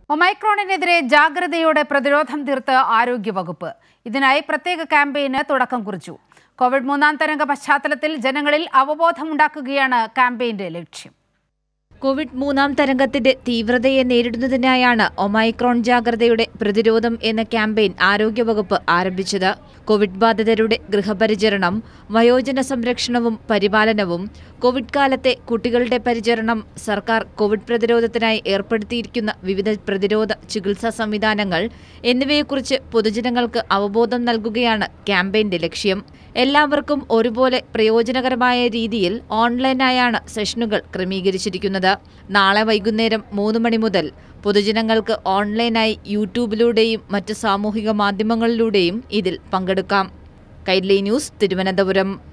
ഒമൈക്രോണിനെതിരെ ജാഗ്രതയോടെ പ്രതിരോധം തീർത്ത് ആരോഗ്യവകുപ്പ് ഇതിനായി പ്രത്യേക ക്യാമ്പയിന് തുടക്കം കുറിച്ചു കോവിഡ് മൂന്നാം തരംഗ പശ്ചാത്തലത്തിൽ ജനങ്ങളിൽ അവബോധമുണ്ടാക്കുകയാണ് ക്യാമ്പയിന്റെ ലക്ഷ്യം കോവിഡ് മൂന്നാം തരംഗത്തിന്റെ തീവ്രതയെ നേരിടുന്നതിനായാണ് ഒമൈക്രോൺ ജാഗ്രതയുടെ പ്രതിരോധം എന്ന ക്യാമ്പയിൻ ആരോഗ്യവകുപ്പ് ആരംഭിച്ചത് കോവിഡ് ബാധിതരുടെ ഗൃഹപരിചരണം വയോജന സംരക്ഷണവും പരിപാലനവും കോവിഡ് കാലത്തെ കുട്ടികളുടെ പരിചരണം സർക്കാർ കോവിഡ് പ്രതിരോധത്തിനായി ഏർപ്പെടുത്തിയിരിക്കുന്ന വിവിധ പ്രതിരോധ ചികിത്സാ സംവിധാനങ്ങൾ എന്നിവയെക്കുറിച്ച് പൊതുജനങ്ങൾക്ക് അവബോധം നൽകുകയാണ് ക്യാമ്പയിന്റെ ലക്ഷ്യം എല്ലാവർക്കും ഒരുപോലെ പ്രയോജനകരമായ രീതിയിൽ ഓൺലൈനായാണ് സെഷനുകൾ ക്രമീകരിച്ചിരിക്കുന്നത് നാളെ വൈകുന്നേരം മൂന്ന് മണി മുതൽ പൊതുജനങ്ങൾക്ക് ഓൺലൈനായി യൂട്യൂബിലൂടെയും മറ്റ് സാമൂഹിക മാധ്യമങ്ങളിലൂടെയും ഇതിൽ പങ്കെടുക്കാം കൈറ്റ്ലി ന്യൂസ് തിരുവനന്തപുരം